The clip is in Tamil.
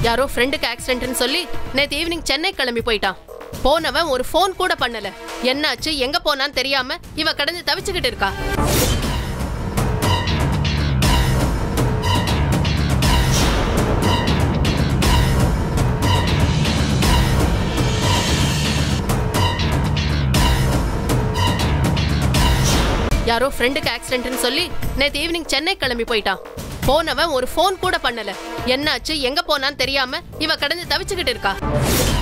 யாரோ ஃப்ரெண்டுக்கு ஆக்சிடென்ட்னு சொல்லி நேத்து ஈவினிங் சென்னை கிளம்பி போயிட்டான் போனவன் ஒரு ஃபோன் கூட பண்ணல என்னாச்சு எங்க போனான்னு தெரியாம இவ கடந்து தவிச்சுக்கிட்டு இருக்கா யாரோ ஃப்ரெண்டுக்கு ஆக்சிடென்ட்னு சொல்லி நேத்து ஈவினிங் சென்னை கிளம்பி போயிட்டான் போனவன் ஒரு ஃபோன் கூட பண்ணல என்னாச்சு எங்க போனான்னு தெரியாம இவ கடந்து தவிச்சுக்கிட்டு இருக்கா